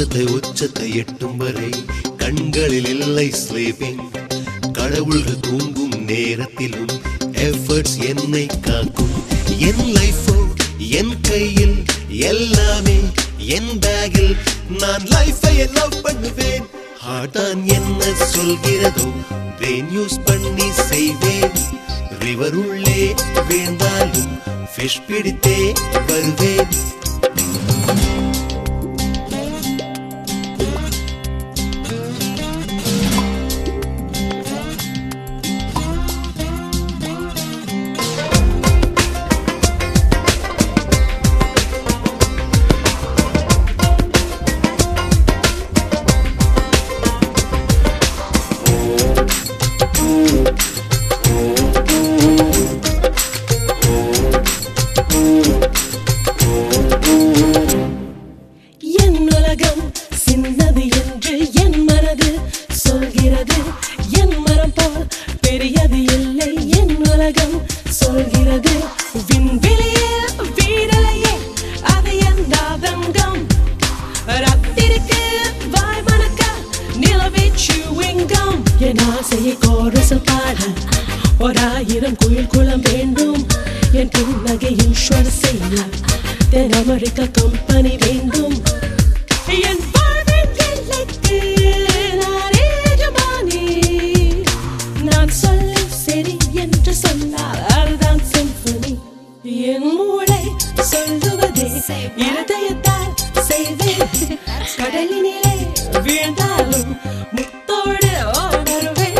உச்சத்தை உச்சத்தை எட்டும் வரை கண்களில் இல்லை ஸ்லீப்பிங் கடவுள்கள் தூங்கும் நேரத்திலும் எஃபர்ட்ஸ் என்னை காக்கும் என் லைஃபோ என் கையில் எல்லாமே என் பேக்கில் நான் லைஃபை லவ் பண்ணுவேன் ஹார்டான் என்ன சொல்கிறதோ பிரெயின் யூஸ் பண்ணி செய்வேன் ரிவர் உள்ளே வீழ்ந்தாலும் ஃபிஷ் பிடித்தே வருவேன் என் உலகம் சின்னது என்று என் மனது சொல்கிறது என் மரம் போல் பெரியது இல்லை என் உலகம் சொல்கிறது விண்வெளியே வீரலையே அது என் தாதங்கம் ரத்திருக்கு வாய் மணக்க நிலவே சுவிங்கம் என் ஆசையை கோரசல் பாட ஓராயிரம் குயில் குளம் வேண்டும் என் புன்னகையின் ஸ்வர் செய்ய தென் அமெரிக்க கம்பெனி வேண்டும் என் வாழ்வின் எல்லைக்கு நான் எஜமானி. நான் சொல்ல சரி என்று சொன்னால் அதுதான் சிம்பனி என் மூளை சொல்லுவதே இருதயத்தால் செய்வேன் கடலினிலே வீழ்ந்தாலும் முத்தோடு வருவேன்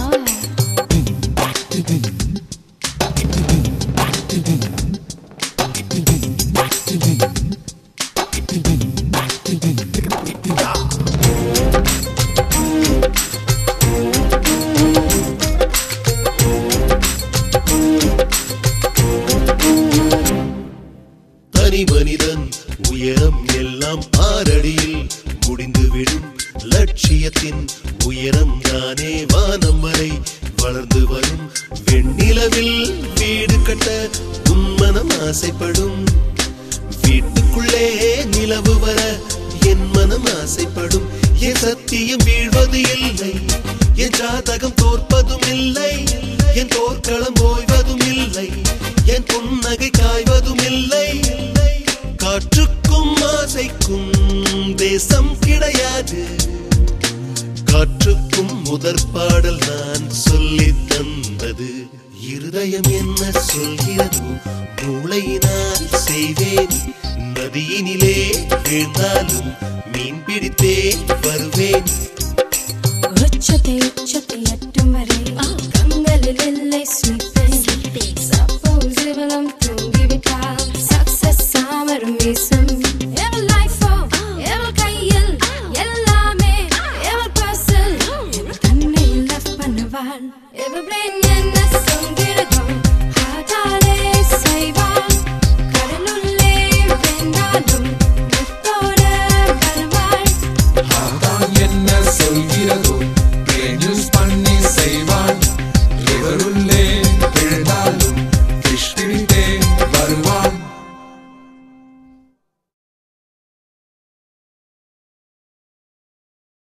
தனி மனிதன் உயரம் எல்லாம் ஆறடியில் முடிந்துவிடும் லட்சியத்தின் உயரம் தானே வானம் வரை வளர்ந்து வரும் வெண்ணிலவில் வீடு கட்ட உன்மனம் ஆசைப்படும் வீட்டுக்குள்ளே நிலவு வர என் மனம் ஆசைப்படும் என் சத்தியம் வீழ்வது இல்லை என் ஜாதகம் தோற்பதும் இல்லை என் போர்க்களம் ஓய்வதும் இல்லை என் புன்னகை காய்வதும் இல்லை காற்றுக்கும் ஆசைக்கும் தேசம் கிடையாது காற்றுக்கும் முதற் பாடல் நான் சொல்லி தந்தது இருதயம் என்ன சொல்கிறதோ மூளையினால் செய்வேன் நதியினிலே வீழ்ந்தாலும் மீன் பிடித்தே வருவேன் உச்சத்தை உச்சத்தை எட்டும் வரை கண்களில் இல்லை sleeping Suppose இவளும் தூங்கிவிட்டால் success சாமரம் வீசும் எவள் life ஓ, எவள் கையில் எல்லாமே எவள் purse-ல், எவள் தன்னை love பண்ணுவாள் எவள் brain என்ன சொல்கிறதோ heart-ஆலே செய்வாள் கடலுள்ளே வெந்தாலும்